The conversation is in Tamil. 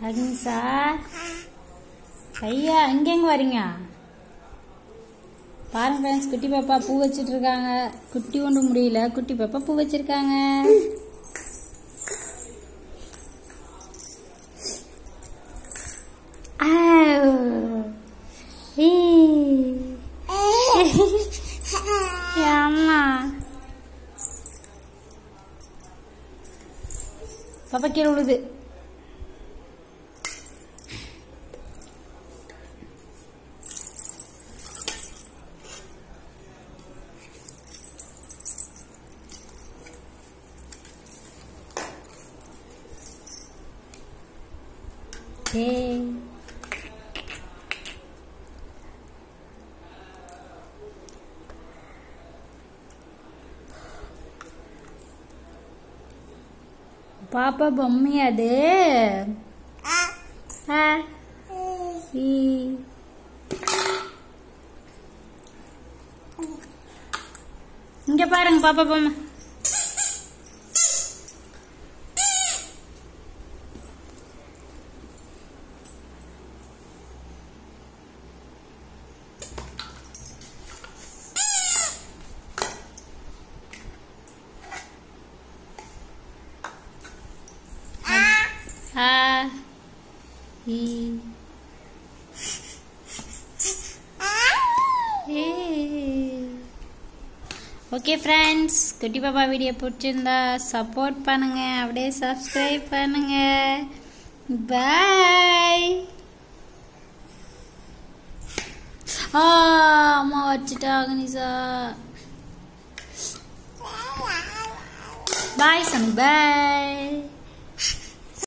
அக்னிசா ஐயா எங்கெங்க வரீங்க பாருங்க ஃப்ரெண்ட்ஸ் குட்டி பாப்பா பூ வச்சிட்டு இருக்காங்க குட்டி ஒன்று முடியல குட்டி பாப்பா பூ வச்சிருக்காங்க ஆவ். ஈ. அம்மா பாப்பா கீழே விழுது ஏய் பாப்பா பொம்மை அது ஆ. ஈ. இங்க பாருங்க பாப்பா பொம்மை ஆ ஈ ஓகே ஃப்ரெண்ட்ஸ் குட்டி பாப்பா வீடியோ பிடிச்சிருந்தா சப்போர்ட் பண்ணுங்க அப்படியே சப்ஸ்கிரைப் பண்ணுங்க பாய் ஆ அம்மா வச்சுட்டாங்க நிசா பாய் சன் பாய்